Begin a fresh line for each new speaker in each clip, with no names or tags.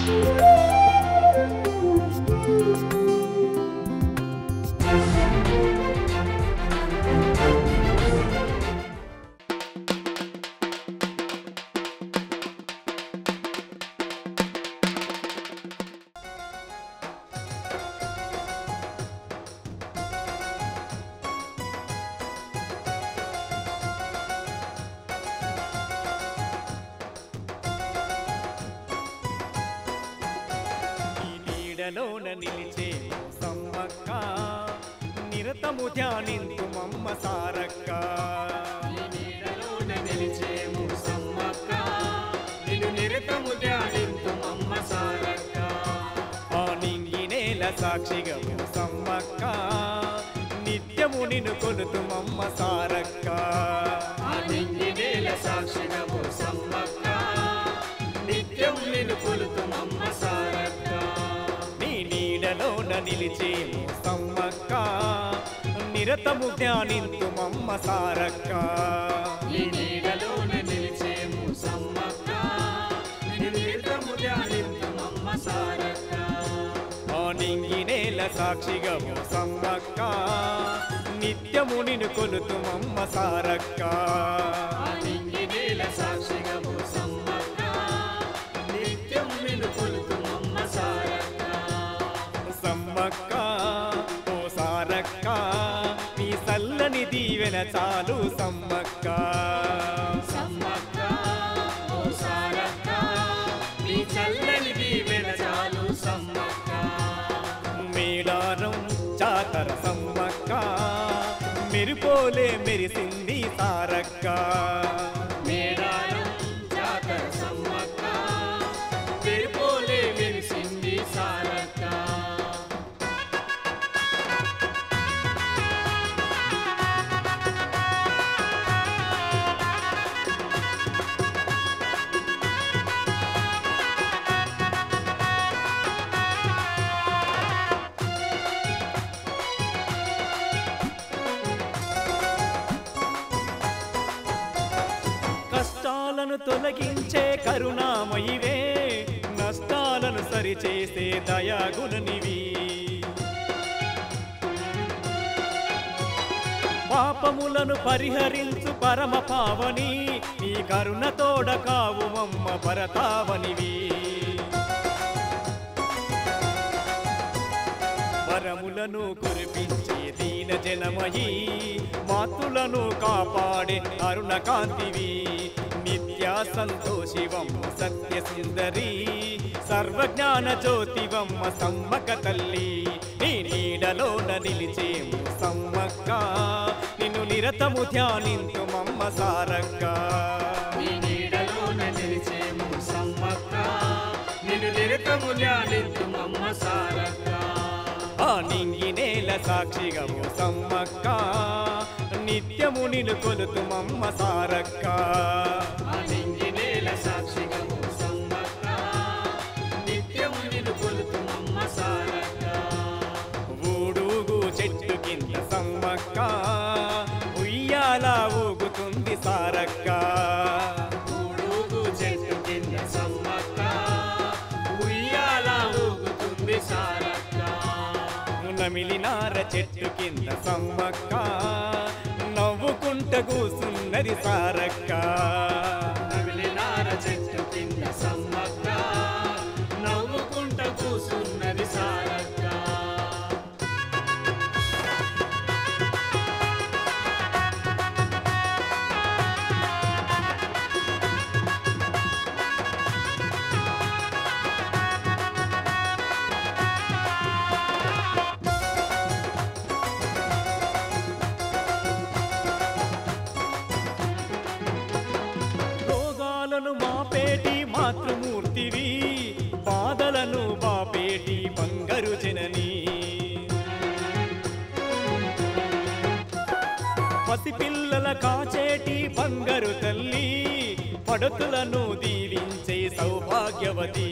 ఈ నీడలోన నిలిచే సమ్మక్క నిరతము ధ్యానింతు మమ్మ సారక్క
నీ నీడలోన నిలిచేము సమ్మక్క నిన్ను నిరతము ధ్యానింతు మమ్మ సారక్క
ఆ నింగి నేల సాక్షిగా సమ్మక్క నిత్యము నిన్ను కొలుతు మమ్మ సారక్క
ఆ నింగి నేల సాక్షిగము సమ్మక్క నిత్యం నిన్ను కొలుతు మమ్మ సారక్క
నీ నీడలోన నిలిచే సమ్మక్క నిరతము ధ్యానింతు మమ్మ సారక్క
నీ నీడలోన నిలిచేము సమ్మక్క నిన్ను నిరతము ధ్యానింతు మమ్మ సారక్క
ఆ నింగి నేల సాక్షిగా సమ్మక్క నిత్యము నిన్ను కొలుతు మమ్మ సారక్క
ఆ నింగి నేల సాక్షిగము సమ్మక్క నిత్యం నిన్ను కొలుతు మమ్మ సారక్క
సమ్మక్క ఓ సారక్క నీ సల్లని దీవెన చాలు సమ్మక్క
సమ్మక్క ఓ సారక్క నీ చల్లని దీవెన చాలు సమ్మక్క
మేడారం జాతర సమ్మక్క మెరుపోలే మెరిసింది సారక్క
మేడారం జాతర సమ్మక్క పెరిపోలే మెరిసింది సారక్క
కష్టాలను తొలగించే కరుణామయివే నష్టాలను సరిచేసే దయాగుణనివి పాపములను పరిహరించు పరమ పావని నీ కరుణ తోడ కావు మమ్మ భరతావనివి వరములను కురిపించే దీన జనమయి మాతులను కాపాడే అరుణ కాంతివి నిత్య సంతోషివమ్మ సత్య సుందరి సర్వజ్ఞాన జ్యోతివమ్మ సమ్మక తల్లి నీ నీడలోన నిలిచేము సమ్మక్క నిన్ను నిరతము ధ్యానింతు మమ్మ సారక్క
నీ నీడలోన నిలిచేము సమ్మక్క నిన్ను నిరతము ధ్యానింతు మమ్మ సారక్క
ఆ నింగి నేల సాక్షిగా ఓ సమ్మక్క నిత్యము నిన్ను కొలుతు మమ్మ సారక్క
ఆ నింగి నేల సాక్షిగము సమ్మక్క నిత్యము నిన్ను కొలుతు మమ్మ సారక్క
ఊడుగు చెట్టు కింద సమ్మక్క ఉయ్యాల ఊగుతుంది సారక్క
ఊడుగు చెట్టు కింద సమ్మక్క ఉయ్యాల ఊగుతుంది సారక్క
నమిలినార చెట్టు కింద సమ్మక్క నవ్వుకుంట కూసున్నది సారక్క
నవిలినార చెట్టు కింద సమ్మక్క నవ్వుకుంట కూసున్నది సారక్క
రోగాలను మాపేటి మాతృమూర్తివి బాధలను బాపేటి బంగారు జనని పసిపిల్లల కాచేటి బంగారు తల్లి పడతులను దీవించే సౌభాగ్యవతి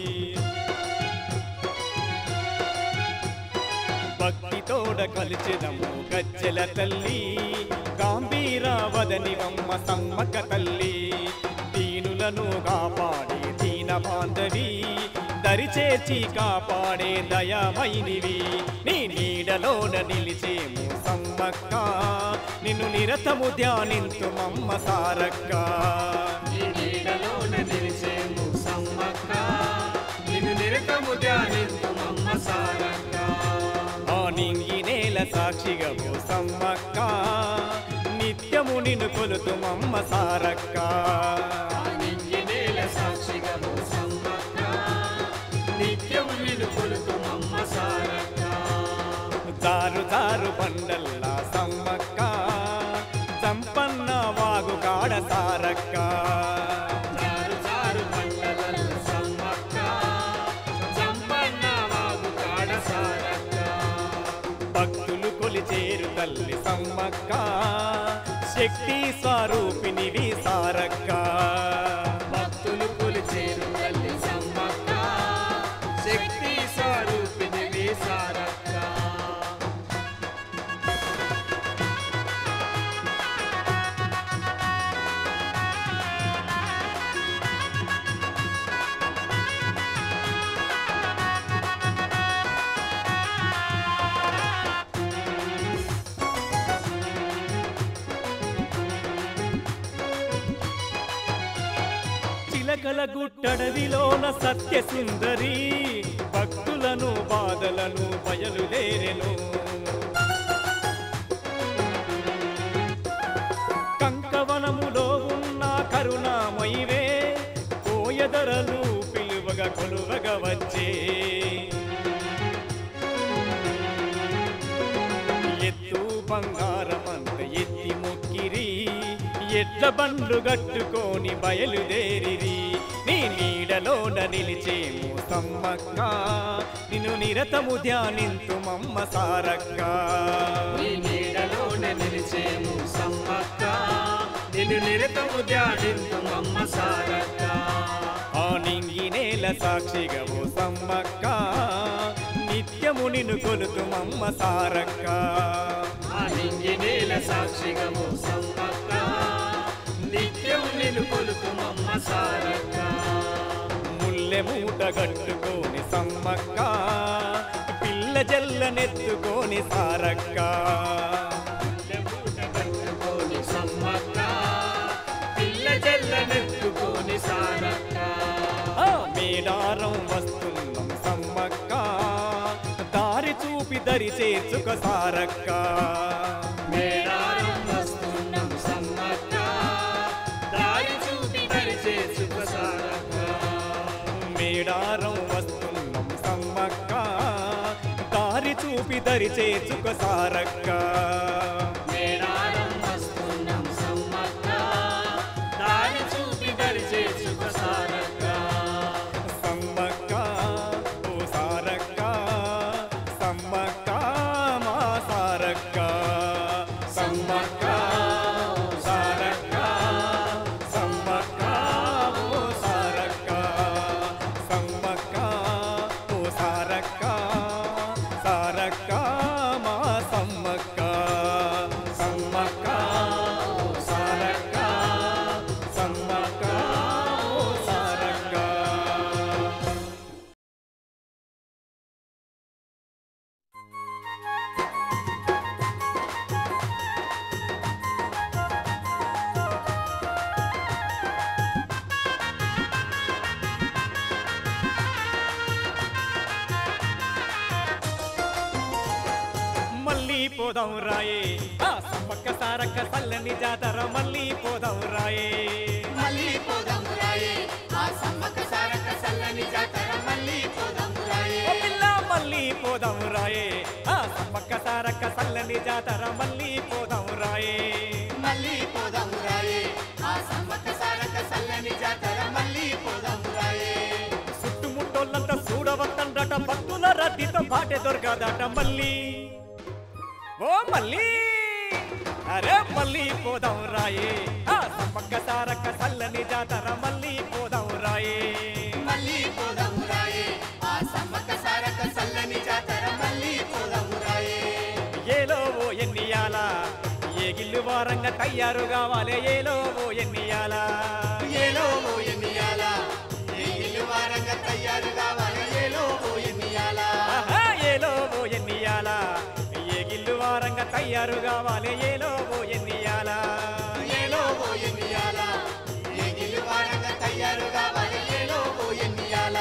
భక్తితోడ కలిచినము గజ్జల తల్లి గాంభీరావదనివమ్మ సమ్మక తల్లి దీనులను కాపాడి దీన బాంధవి దరిచేర్చి కాపాడే దయామైనివి నీ నీడలోన నిలిచేము సమ్మక్క నిన్ను నిరతము ధ్యానింతు మమ్మ సారక్క
నీ నీడలోన నిలిచేము సమ్మక్క నిన్ను నిరతము ధ్యానింతుమమ్మ సారక్క
ఆ నింగి నేల సాక్షిగా ఓ సమ్మక్క నిత్యము నిన్ను కొలుతు మమ్మ సారక్క
నింగి నేల సాక్షిగా ఓ సమ్మక్క నిత్యం నిన్ను కొలుతుమమ్మ సారక్క
జారు జారు బండల్లా సమ్మక్క సంపన్న వాగు కాడ సారక్క
జారు జారు పంటల సమ్మక్క సంపన్న వాగు కాడ సారక్క
భక్తులు కొలిచేరు తల్లి సమ్మక్క శక్తి స్వరూపినివి సారక్క
భక్తులు కొలిచేరు తల్లి సమ్మక్క శక్తి స్వరూపిణి సారక్క
చిలకల గుట్టడవిలోన సత్య సుందరి భక్తులను బాధలను బయలుదేరెను కంకవనములో ఉన్న కరుణామయివే కోయదరలు పిలువగా కొలువగా వచ్చే ఎత్తు బంగారమంత ఎత్తి మొక్కిరి ఎట్ల బండ్లు గట్టుకొని బయలుదేరిరి నీ నీడలోన నిలిచేము సమ్మక్క నిన్ను నిరతము ధ్యానింతు మమ్మ సారక్క
నీ నీడలోన నిలిచేము సమ్మక్క నిన్ను నిరతము ధ్యానింతుమమ్మ సారక్క
ఆ నింగి నేల సాక్షిగా ఓ సమ్మక్క నిత్యము నిన్ను కొలుతు మమ్మ సారక్క
ఆ నింగి నేల సాక్షిగము సమ్మక్క నిత్యం నిన్ను కొలుతుమమ్మ సారక్క
ముల్లె మూట గట్టుకొని సమ్మక్క పిల్ల జల్లనెత్తుకొని సారక్క
మూట కట్టుకొని సమ్మక్క పిల్ల జల్లనెత్తుకొని సారక్క
ఆ మేడారం వస్తున్నాం సమ్మక్క దారి చూపి దరి చేర్చుక సారక్క
మేడారం వస్తున్నాం సమ్మక్క దారి చూపి దరి చేసుక సారక్క
మేడారం వస్తున్నాం సమ్మక్క దారి చూపి దరి చేర్చుక సారక్క
మేడారం వస్తున్నాం సమ్మక్క దారి చూపి దరి చేసుక సారక్క
సమ్మక్క ఓ సారక్క సమ్మక్క మా సారక్క సమ్మక్క ఓ సారక్క సమ్మక్క ఓ సారక్క సమ్మక్క ఓ సారక్క సారక్క మా సమ్మక్క సమ్మక్క ఓ సారక్క సమ్మక్క ఓ సారక్క మళ్ళీ పోదాం రాయే ఆ సమ్మక్క సారక్క సల్లని జాతర మళ్ళీ పోదాం రాయే
మళ్ళీ పోదాం రాయే ఆ సమ్మక్క సారక్క సల్లని జాతర మళ్ళీ పోదాం రాయే
ఓ పిల్ల మళ్ళీ పోదాం రాయే ఆ సమ్మక్క సారక్క సల్లని జాతర మళ్ళీ పోదాం రాయే
మళ్ళీ పోదాం రాయే ఆ సమ్మక్క సారక్క సల్లని జాతర మళ్ళీ పోదాం రాయే
చుట్టుముట్టోళ్ళంతా చూడవద్దండట భక్తుల రద్దీతో పాటే దొరకదట మళ్ళీ ఓ మళ్ళీ అరే మళ్ళీ పోదాం రాయే ఆ సమ్మక్క సారక్క సల్లని జాతర మళ్ళీ పోదాం రాయే
మళ్ళీ పోదాం రాయే ఆ సమ్మక్క సారక్క సల్లని జాతర మళ్ళీ పోదాం రాయే
ఏలో ఓ ఎన్నియాల ఏగిల్లు వారంగా తయారు కావాలి ఏలో ఓ ఎన్నియాల
ఏలో ఓ ఎన్నియాల ఏ ఇల్లు వారంగా తయారు కావాలి
తయారు కావాలి ఏలో ఓ ఎన్నియాలా
ఏలో ఓ ఎన్నియాల ఏగిలి వారంగా తయారు కావాలి ఏలో ఓ ఎన్నియాల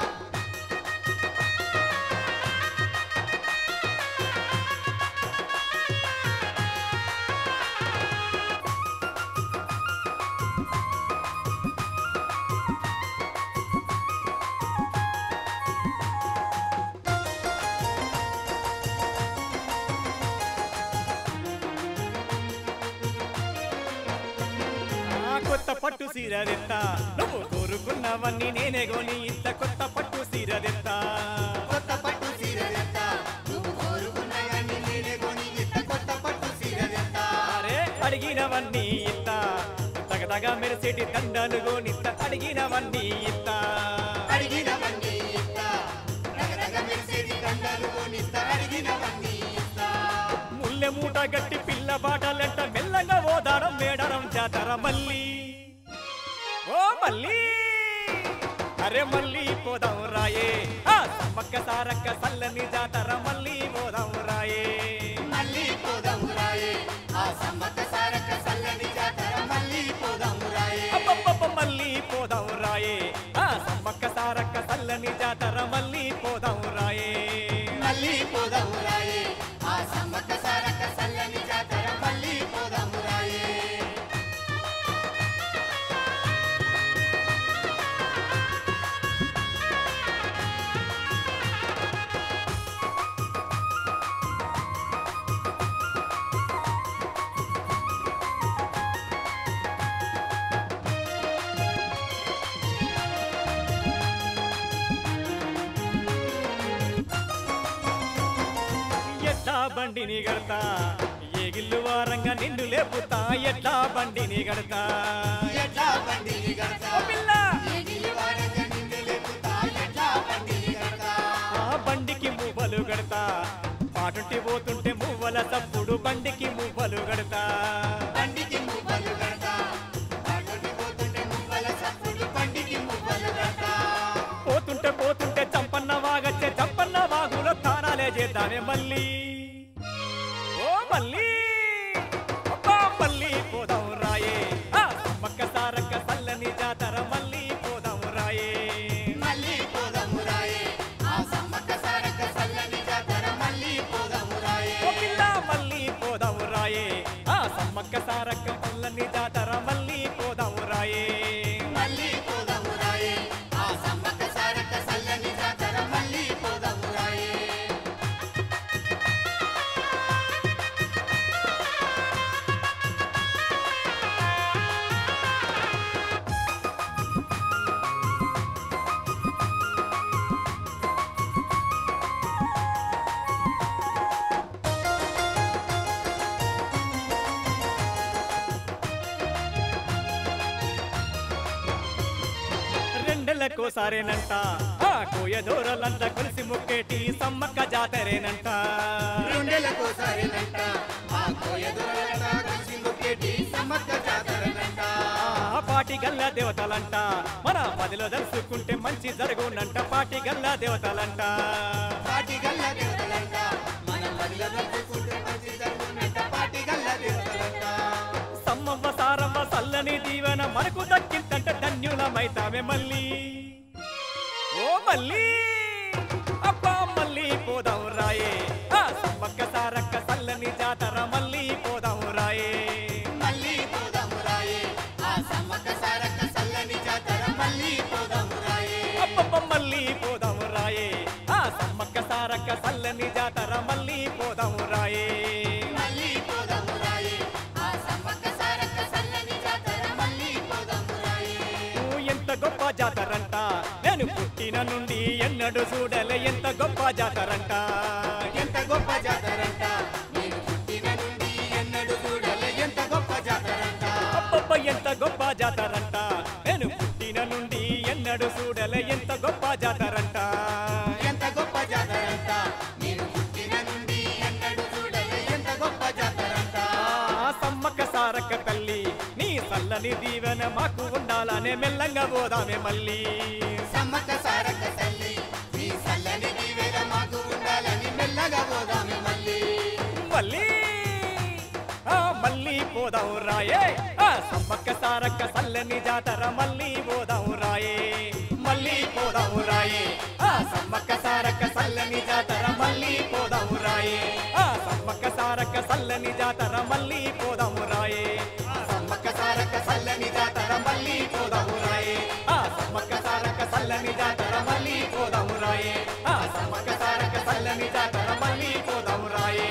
ఆ కొత్త పట్టు సీరదెత్త నువ్వు కోరుకున్నవన్నీ నేనే కొని ఇంత కొత్త పట్టు సీరదెత్త
కొత్త పట్టు సీరదెత్త నువ్వు కోరుకున్నవన్నీ నేనే కొని ఇత్త కొత్త పట్టు సీరదెత్త
అరే అడిగినవన్నీ ఇత్త తగదగా మెరిసేటి దండలు గోనిత్త అడిగినవన్నీ ఇత్త
అడిగినవన్నీ ఇత్త రగరగ మెరిసేది కండలు కొనిస్త అడిగినవన్నీ ఇస్త
ముల్లె మూట గట్టి పిల్ల బాటలంట మెల్లగా ఓదారం మేడరం జాతర మళ్ళీ ఓ మళ్ళీ అరే మళ్ళీ పోదాం రాయే ఆ సమ్మక్క సారక్క సల్లని జాతర మళ్ళీ పోదాం రాయే
మళ్ళీ పోదాము రాయే ఆ సమ్మక్క సారక్క సల్లని జాతర మళ్ళీ పోదాము రాయే
అబ్బబ్బబ్బ మళ్ళీ పోదాం రాయే ఆ సమ్మక్క సారక్క సల్లని జాతర మళ్ళీ పోదాం రాయే
మళ్ళీ పోదాము రాయే ఆ సమ్మక్క సారక్క సల్లని జాతర మళ్ళీ పోదాము రాయే
ఎట్లా బండిని గడతా ఏగిల్లు వారంగా నిండు లేపుతా ఎట్లా బండిని గడతా
ఎట్లా బండిని గడతా
ఓ పిల్ల
ఏగిలి వారంగా నిండు లేపుతా ఎట్లా బండిని గడతా
ఆ బండికి మువ్వలు గడతా పాటుంటి పోతుంటే మువ్వల తప్పుడు బండికి మువ్వలు గడతా
బండికి మువ్వలు గడతా అటుటి పోతుంటే మువ్వల సప్పుడు బండికి మువ్వలు గడతా
పోతుంటే పోతుంటే చంపన్న వాగచ్చే చంపన్న వాగులో తానాలే చేద్దామే మళ్ళీ ఓ మళ్ళీ అబ్బా మళ్ళీ పోదాం రాయే ఆ సమ్మక్క సారక్క సల్లని జాతర మళ్ళీ పోదాం రాయే
మళ్ళీ పోదాము రాయే ఆ సమ్మక్క సారక్క సల్లని జాతర మళ్ళీ పోదాము రాయే
ఓ పిల్ల మళ్ళీ పోదాం రాయే ఆ సమ్మక్క సారక్క సల్లని జాతర మళ్ళీ పోదాం రాయే
మళ్ళీ పోదాము రాయే ఆ సమ్మక్క సారక్క సల్లని జాతర మళ్ళీ పోదాము రాయే
రెండెళ్ళకోసారేనంట ఆ కోయ దూరలంతా కలిసి ముక్కేటి సమ్మక్క జాతరేనంట
రెండేళ్లకోసారినంట ఆ కోయ దొరలంట కలిసి మొక్కేటి సమ్మక్క జాతరనంట
ఆ పాటి గల్ల దేవతలంట మన మదిలో దలుసుకుంటే మంచి జరుగునంట పాటి గల్ల దేవతలంట
పాటి గల్ల దేవతలంట మన మదిలో నడుచుకుంటే మంచి జరుగునంట పాటి గల్ల దేవతలంట
సమ్మవ్వ సారవ్వ సల్లని దీవెన మనకు దక్కిందంట ధన్యులమైతామే మళ్ళీ ఓ మళ్ళీ అబ్బా మళ్ళీ పోదాం రాయే ఆ సమ్మక్క సారక్క సల్లని జాతర మళ్ళీ పోదాం రాయే
మళ్ళీ పోదాము రాయే ఆ సమ్మక్క సారక్క సల్లని జాతర మళ్ళీ పోదాము రాయే
అబ్బబ్బ మళ్ళీ పోదాం రాయే ఆ సమ్మక్క సారక్క సల్లని జాతర మళ్ళీ పోదాం రాయే
మళ్ళీ పోదాము రాయే ఆ సమ్మక్క సారక్క సల్లని జాతర మళ్ళీ పోదాము రాయే
నువ్వు ఎంత గొప్ప జాతరంట నేను పుట్టిన నుండి ఎన్నడు చూడలే ఎంత గొప్ప జాతరంట
ఎంత గొప్ప జాతరంట నేను పుట్టిన నుండి ఎన్నడూ చూడలే ఎంత గొప్ప జాతరంట
అబ్బబ్బ ఎంత గొప్ప జాతరంట నేను పుట్టిన నుండి ఎన్నడు చూడలే ఎంత గొప్ప జాతరంట
ఎంత గొప్ప జాతరంట నేను పుట్టిన నుండి ఎన్నడూ చూడలే ఎంత గొప్ప జాతరంట
ఆ సమ్మక్క సారక్క తల్లి నీ చల్లని దీవెన మాకు ఉండాలనే మెల్లంగా పోదామే మళ్ళీ
సమ్మక్క సారక్క తల్లి నీ చల్లని దీవెన మాకు ఉండాలని మెల్లగా పోదాము మళ్ళీ
మళ్ళీ పోదాం రాయే ఆ సమ్మక్క సారక్క సల్లని జాతర మళ్ళీ పోదాం రాయే మళ్ళీ పోదాం రాయే ఆ సమ్మక్క సారక్క సల్లని జాతర మళ్ళీ పోదాం రాయే ఆ సమ్మక్క సారక్క సల్లని జాతర మళ్ళీ పోదాం రాయే ఆ సమ్మక్క సారక్క సల్లని జాతర మళ్ళీ పోదాం రాయే ఆ సమ్మక్క సారక్క సల్లని జాతర మళ్ళీ పోదాం రాయే ఆ సమ్మక్క సారక్క సల్లని జాతర మళ్ళీ పోదాం రాయే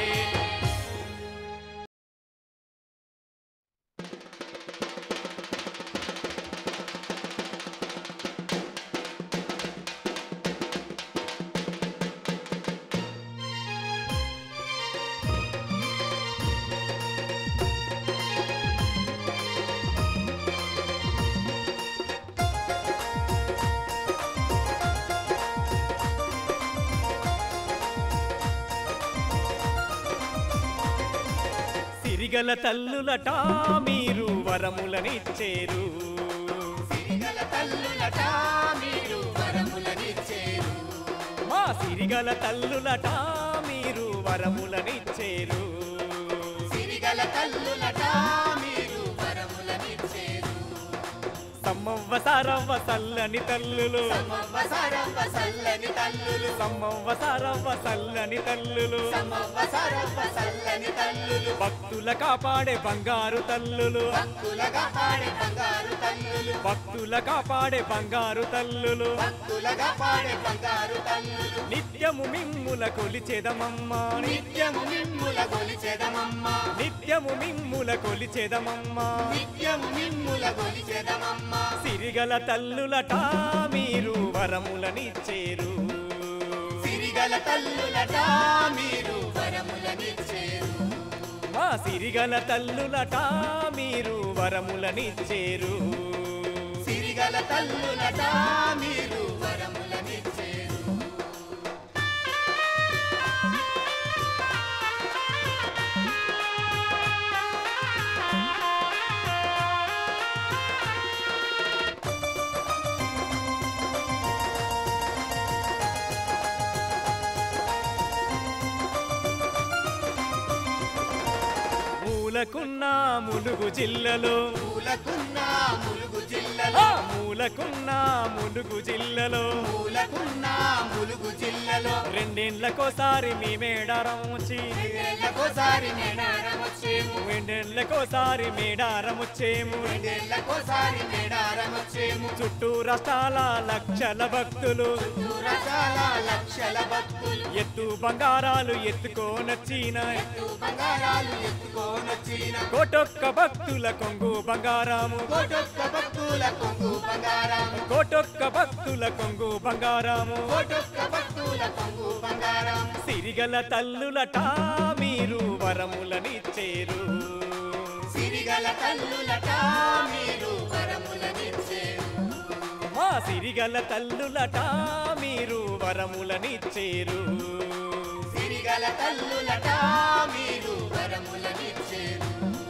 సిరిగల తల్లులట మీరు వరములనిచ్చేరు
సిరిగల తల్లులట మీరు వరములనిచ్చేరు
మా సిరిగల తల్లులట మీరు వరములనిచ్చేరు
సిరిగల తల్లులట మీరు వరములనిచ్చేరు
సమ్మవ్వ సారవ్వ సల్లని తల్లులు
సమ్మవ్వ సరవ్వ సల్లని తల్లులు
సమ్మవ్వ సారవ్వ సల్లని తల్లులు
సమ్మవ్వ సరవ్వ సల్లని తల్లులు
భక్తుల కాపాడే బంగారు తల్లులు
భక్తులగా పాడే బంగారు తల్లులు
భక్తుల కాపాడే బంగారు తల్లులు
భక్తులగా పాడే బంగారు తల్లులు
నిత్యము మిమ్ముల కొలిచెదమమ్మా
నిత్యము మిమ్ముల గొలిచెదమమ్మ
నిత్యము మిమ్ముల కొలిచెదమమ్మా
నిత్యము మిమ్ముల గొలిచెదమమ్మ
సిరిగల తల్లులట మీరు వరములనిచ్చేరు
సిరిగల తల్లులట మీరు వరములనిచ్చేరు
మా సిరిగల తల్లులట మీరు వరములనిచ్చేరు
సిరిగల తల్లులట మీరు వరములనిచ్చేరు
మూలకున్న ములుగు జిల్లలో
పూలకున్న ములుగు జిల్లలో
ఆ మూలకున్న ములుగు జిల్లలో
పూలకున్న ములుగు జిల్లలో
రెండేళ్లకోసారి మీ మేడారం వచ్చి
రెండేళ్లకోసారి మేడారం వచ్చేము
రెండేళ్లకోసారి మేడారం వచ్చేము
రెండేళ్లకోసారి మేడారం వచ్చేము
చుట్టూ రాష్ట్రాల లక్షల భక్తులు
రకాల లక్షల భక్తులు
ఎత్తు బంగారాలు ఎత్తుకోనొచ్చిన
ఎత్తు బంగారాలు ఎత్తుకోనొచ్చిన
కోటొక్క భక్తుల కొంగు బంగారాము
కోటొక్క భక్తుల కొంగు బంగారం
కోటొక్క భక్తుల కొంగు బంగారాము
కోటొక్క భక్తుల కొంగు బంగారం
సిరిగల తల్లులట మీరు వరములనిచ్చేరు
సిరిగల తల్లులట మీరు వరములనిచ్చేరు
మా సిరిగల తల్లులట మీరు వరములనిచ్చేరు
సిరిగల తల్లులట మీరు వరములనిచ్చేరు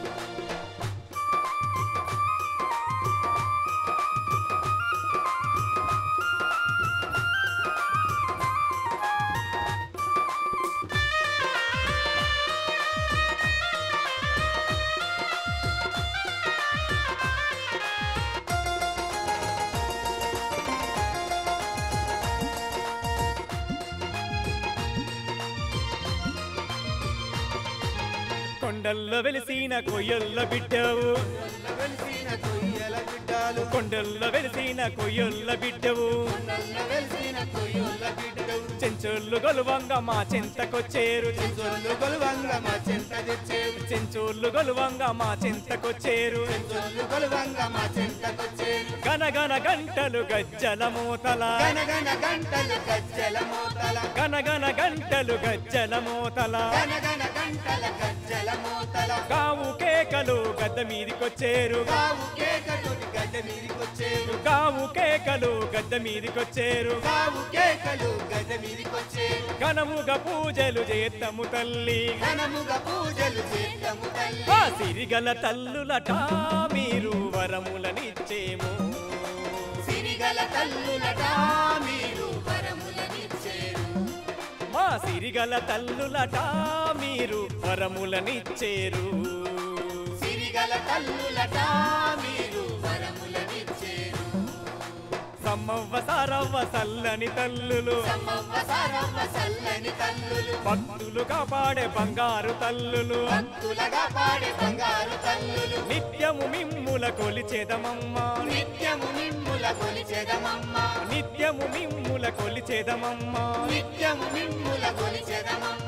కొండల్లో వెలిసిన కొయ్యల్ల బిడ్డవు
వెలిసిన కొయ్యల బిడ్డలు
కొండల్లో వెలిసిన కొయ్యల్ల బిడ్డవు
నల్ల వెలిసిన కొయ్యుల బిడ్డలు
చెంచోళ్ళు గొలువంగ మా చింతకొచ్చేరు
చెంచొల్లు గొలువంగ మా చెంత తెచ్చేరు
చెంచోళ్ళు గొలువంగ మా చింతకొచ్చేరు
చెంచొల్లు గొలువంగ మా చెంతకొచ్చేరు
గనగన గంటలు గజ్జల మూతల
గనగన గంటలు గజ్జల మోతల
గనగన గంటలు గజ్జల మూతల
గనగన గంటల గజ్జల మోతల
గావు కేకలు గద్ద మీదికొచ్చేరు
గావు కేకతోటి గడ్డ మీదికొచ్చేరు
గావు కేకలు గద్ద మీదికొచ్చేరు
గావు కేకలు గడ్డ మీదికొచ్చేరు
ఘనముగా పూజలు చేత్తము తల్లి
ఘనముగా పూజలు చేద్దాము తల్లి
ఆ సిరిగల తల్లులట మీరు వరములనిచ్చేము
సిరిగల తల్లులట మీరు వరములనిచ్చేరు
మా సిరిగల తల్లులట మీరు వరములనిచ్చేరు
సిరిగల సిరిగల తల్లులట మీరు వరములనిచ్చేరు
సమ్మవ్వ సారవ్వ సల్లని తల్లులు
సమ్మవ్వ సారవ్వ సల్లని తల్లులు
భక్తులు కాపాడే బంగారు తల్లులు
భక్తులగా పాడే బంగారు తల్లులు
నిత్యము మిమ్ముల కొలిచేదమమ్మా
నిత్యము మిమ్ముల కొలిచెదమమ్మ
నిత్యము మిమ్ముల కొలిచేదమమ్మా
నిత్యము మిమ్ముల కొలిచెదమమ్మ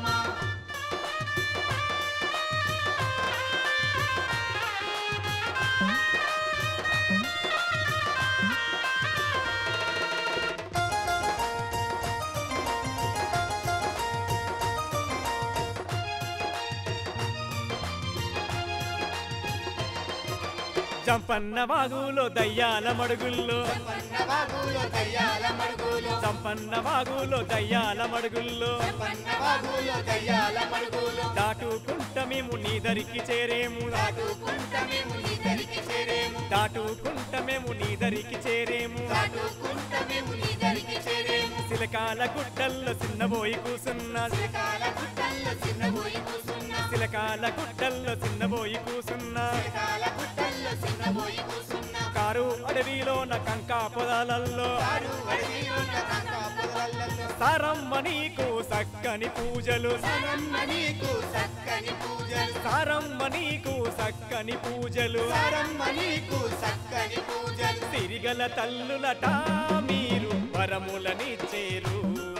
చంపన్న వాగులో దయ్యాల మడుగుల్లో
పన్నవాగులో దయ్యాల మడుగులో
చంపన్న వాగులో దయ్యాల మడుగుల్లో
పన్నవాగులో దయ్యాల మడుగులో
దాటుకుంట మేము నీ దరికి చేరేము
దాటుకుంట మేము నీ దరికి చేరేము
దాటుకుంట మేము నీ దరికి చేరేము
దాటుకుంట మేము నీ దరికి చేరేము
సిలకాల గుట్టల్లో చిన్నబోయి కూసున్న
కాల గుట్టల్లో చిన్నబోయి కూసున్న
సిలకాల గుట్టల్లో చిన్నబోయి కూసున్న
కాల గుట్టల్లో చిన్నబోయి కూసున్న
కారు అడవిలోన కంకా పొదాలల్లో
కాడు అడవిలోన కాకా పొదలల్లో
సారమ్మ నీకు సక్కని పూజలు
సరమ్మ నీకు చక్కని పూజలు
సారమ్మ నీకు సక్కని పూజలు
సరమ్మ నీకు చక్కని పూజలు
సిరిగల తల్లులట మీరు వరములనిచ్చేరు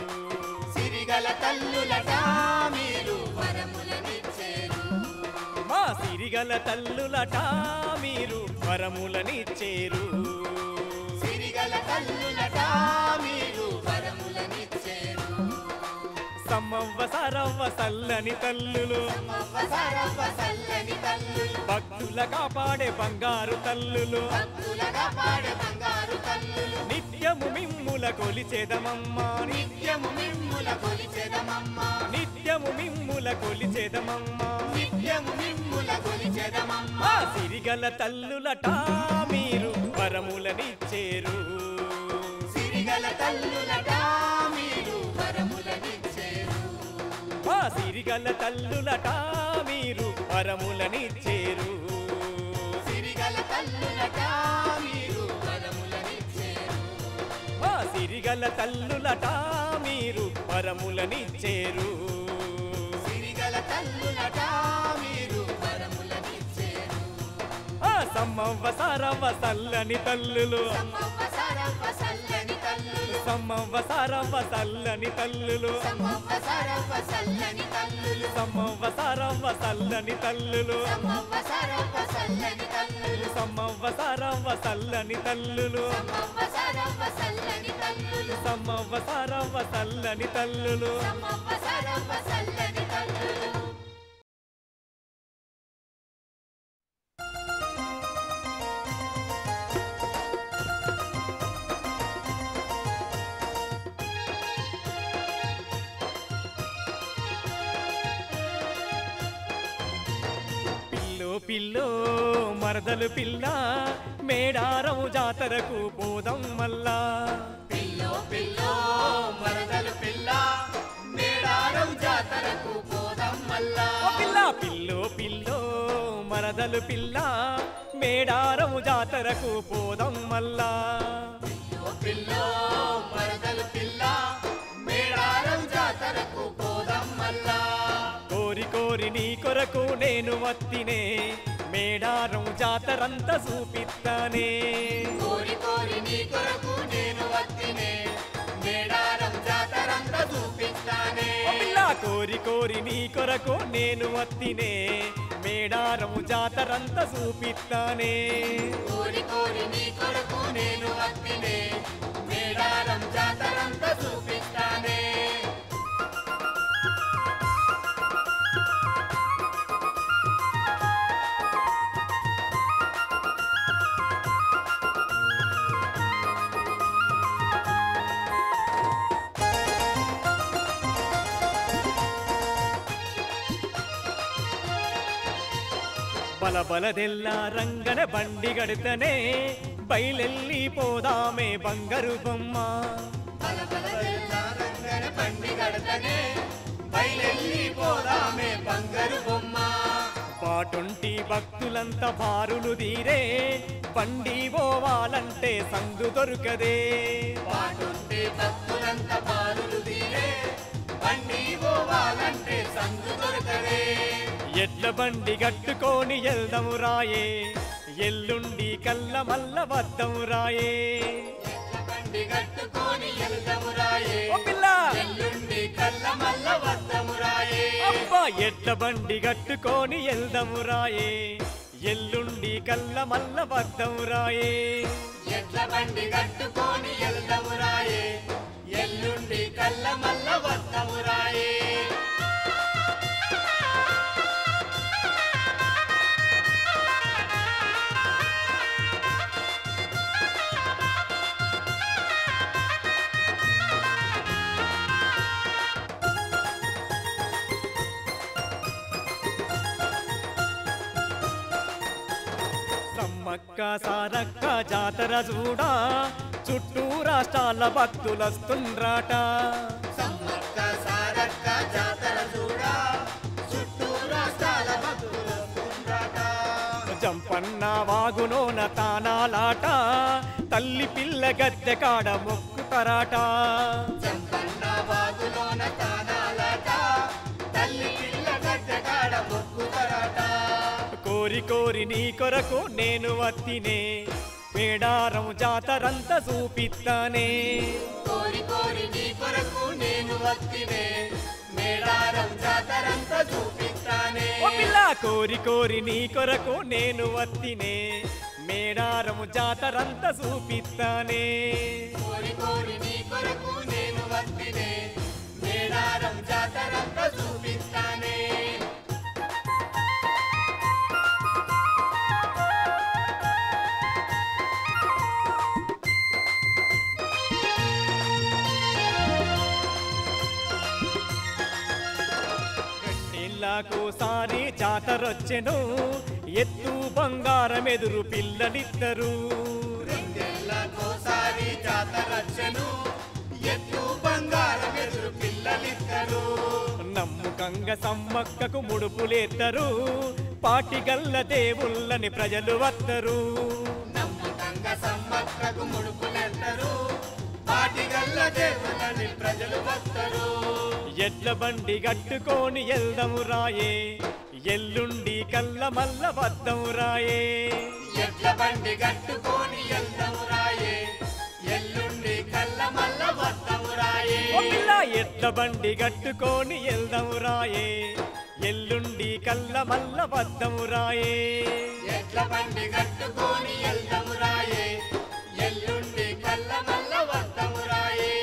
సిరిగల తల్లులట మీరు వరములనిచ్చేరు
మా సిరిగల తల్లులట మీరు వరములనిచ్చేరు
సిరిగల తల్లులట మీరు వరములనిచ్చేరు
సమ్మవ్వ సారవ్వ సల్లని తల్లులు
అమ్మవ్వ సరవ్వ సల్లని తల్లులు
భక్తుల కాపాడే బంగారు తల్లులు
భక్తులగా పాడే బంగారు తల్లులు
నిత్యము మిమ్ముల కొలిచేదమమ్మా
నిత్యము మిమ్ముల కొలిచెదమమ్మ
నిత్యము మిమ్ముల కొలిచేదమమ్మా
నిత్యము మిమ్ముల కొలిచెదమమ్మ
మా సిరిగల తల్లులట మీరు వరములనిచ్చేరు
సిరిగల తల్లులట మీరు వరములనిచ్చేరు
మా సిరిగల తల్లులట మీరు వరములనిచ్చేరు
సిరిగల తల్లులట మీరు వరములనిచ్చేరు
మా సిరిగల తల్లులట మీరు వరములనిచ్చేరు
సిరిగల తల్లులట మీరు వరములనిచ్చేరు
ఆ సమ్మవ్వ సారవ్వ సల్లని తల్లులు
సమ్మవ్వ సరవ్వ సల్లని తల్లులు
సమ్మవ్వ సారవ్వ సల్లని తల్లులు
సమ్మవ్వ సరవ్వ సల్లని తల్లులు
సమ్మవ్వ సారవ్వ సల్లని తల్లులు
సమ్మవ్వ సరవ్వ సల్లని తల్లులు
సమ్మవ్వ సారవ్వ సల్లని తల్లులు
సమ్మవ్వ సరవ్వ సల్లని తల్లులు
సమ్మవ్వ సారవ్వ సల్లని తల్లులు
సమ్మవ్వ సరవ్వ సల్లని తల్లులు
పిల్లో పిల్లో మరదలు పిల్ల మేడారము జాతరకు పోదాం మల్లా
పిల్లో పిల్లో మరదలు పిల్ల మేడారం జాతరకు పోదాం మల్లా
ఓ పిల్ల పిల్లో పిల్లో మరదలు పిల్ల మేడారము జాతరకు పోదాం మల్లా
పిల్లో పిల్లో మరదలు పిల్ల మేడారం జాతరకు పోదాం మల్లా
కోరి కోరి నీ కొరకు నేను వత్తినే మేడారం జాతరంతా చూపిస్తానే
కోరి కోరి నీ కొరకు నేను వత్తినే మేడారం జాతరంతా చూపిస్తానే
ఓ పిల్ల కోరి కోరి నీ కొరకు నేను వత్తినే మేడారము జాతరంతా చూపిస్తానే
కోరి కోరి నీ కొరకు నేను వత్తినే మేడారం జాతరంతా చూపిస్తానే
బల బలదెల్ల రంగన బండి గడితనే బయలెల్లి పోదామే బంగారు బొమ్మ
బల బల రంగన బండి గడతనే బయలెల్లి పోదామే బంగారు బొమ్మ
బాటుంటి భక్తులంతా బారులు తీరే బండి పోవాలంటే సందు దొరకదే
పాటుంటే భక్తులంత బారులు తీరే బండి పోవాలంటే సందు దొరకదే
ఎడ్ల బండి కట్టుకొని ఎల్దము రాయే ఎల్లుండి కల్ల మల్ల వద్దము రాయే
ఎడ్ల బండి కట్టుకొని ఎల్దము రాయే
ఓ పిల్ల
ఎల్లుండి కళ్ళ మల్ల వద్దము రాయే
అబ్బా ఎడ్ల బండి కట్టుకొని ఎల్దము రాయే ఎల్లుండి కల్ల మల్ల వద్దము రాయే
ఎడ్ల బండి కట్టుకొని ఎల్దము రాయే ఎల్లుండి కళ్ళ మల్ల వద్దము రాయే
సమ్మక్క సారక్క జాతర చూడా చుట్టూ రాష్ట్రాల భక్తులస్తుండ్రాట
సమ్మక్క సారక్క జాతర చూడా చుట్టూ రాష్ట్రాల భక్తులు వస్తుండ్రట.
జంపన్న వాగునోన తానాలాట తల్లి పిల్ల గద్దె కాడ మొక్కుతరాట
జంపన్న వాగులోన తానాలట తల్లి పిల్ల గడ్డగాడ మొక్కుతరట
కోరి కోరి నీ కొరకు నేను వత్తినే మేడారం జాతరంతా చూపిస్తానే
కోరి కోరి నీ కొరకు నేను వత్తినే మేడారం జాతరంతా చూపిస్తానే
ఓ పిల్ల కోరి కోరి నీ కొరకు నేను వత్తినే మేడారం జాతరంతా చూపిస్తానే
కోరి కోరి నీ కొరకు నేను వత్తినే మేడారం జాతరంతా చూపిస్తానే
రెండేళ్ళకోసారి జాతరొచ్చెను ఎత్తు బంగారం ఎదురు పిల్లలిద్దరు
రెండేళ్లకోసారి జాతరచ్చను ఎత్తు బంగారం ఎదురు పిల్లలిద్దరు
నమ్ముకంగా సమ్మక్కకు ముడుపులేద్దరు పాటిగల్ల దేవుళ్ళని ప్రజలు వత్తరు
నమ్మకంగా సమ్మక్కకు ముడుపులెత్తరు పాటిగల్ల దేవులని ప్రజలు వస్తారు
ఎడ్ల బండి గట్టుకొని ఎల్దము రాయే ఎల్లుండి కల్ల మల్ల వద్దము రాయే
ఎడ్ల బండి కట్టుకొని ఎల్దము రాయే ఎల్లుండి కళ్ళ మల్ల వద్దము రాయే
ఓ పిల్ల ఎడ్ల బండి గట్టుకొని ఎల్దము రాయే ఎల్లుండి కల్ల మల్ల వద్దము రాయే
ఎడ్ల బండి కట్టుకొని ఎల్దము రాయే ఎల్లుండి కళ్ళ మల్ల వద్దము రాయే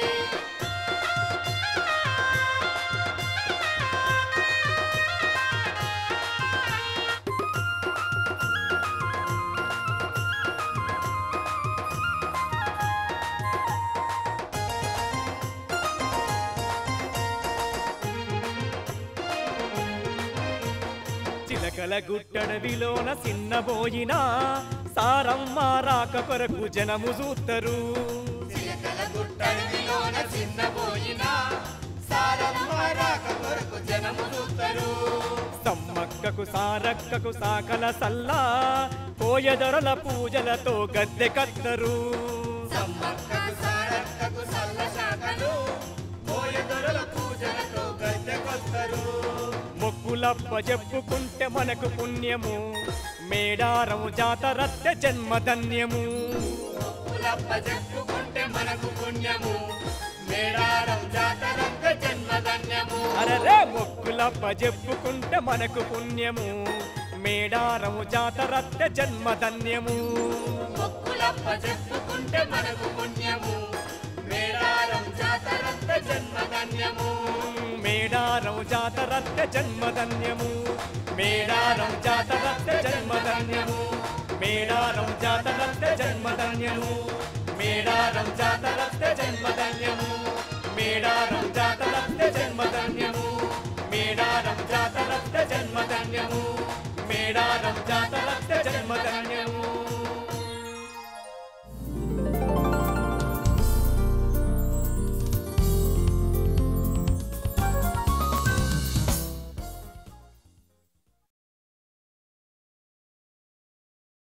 చిలకల గుట్టడవిలోన చిన్నబోయిన సారమ్మ రాక కొరకు జనము చూత్తరు
చిలకల గుట్టడిలోన చిన్నబోయిన సారమ్మ రాక కొరకు జనము చూస్తారు
సమ్మక్కకు సారక్కకు సాకల సల్లా కోయదొరల పూజలతో గద్దె కత్తరు
సమ్మక్కకు సారక్కకు సల్ల శాఖలు పోయదొరల పూజలతో గద్దెకొస్తారు
మొక్కులప్ప చెప్పుకుంటే మనకు పుణ్యము మేడారము జాతరత్య జన్మధన్యము
కులప్ప చెప్పుకుంటే మనకు పుణ్యము మేడారం జాతరంగ జన్మధన్యము
అరరే మొక్కులప్ప చెప్పుకుంటే మనకు పుణ్యము మేడారము జాతరత్య జన్మధన్యము
మొక్కులప్ప చెప్పుకుంటే మనకు పుణ్యము మేడారం జాతరంగ జన్మధన్యము
మేడారం జాతరత్య జన్మధన్యము మేడారం జాతరత్య జన్మధన్యము మేడారం జాతరత్య జన్మధన్యము మేడారం జాతరత్య జన్మధన్యము మేడారం జాతరత్య జన్మధన్యము మేడారం జాతరత్య జన్మధన్యము మేడారం జాతరత్య జన్మధన్యము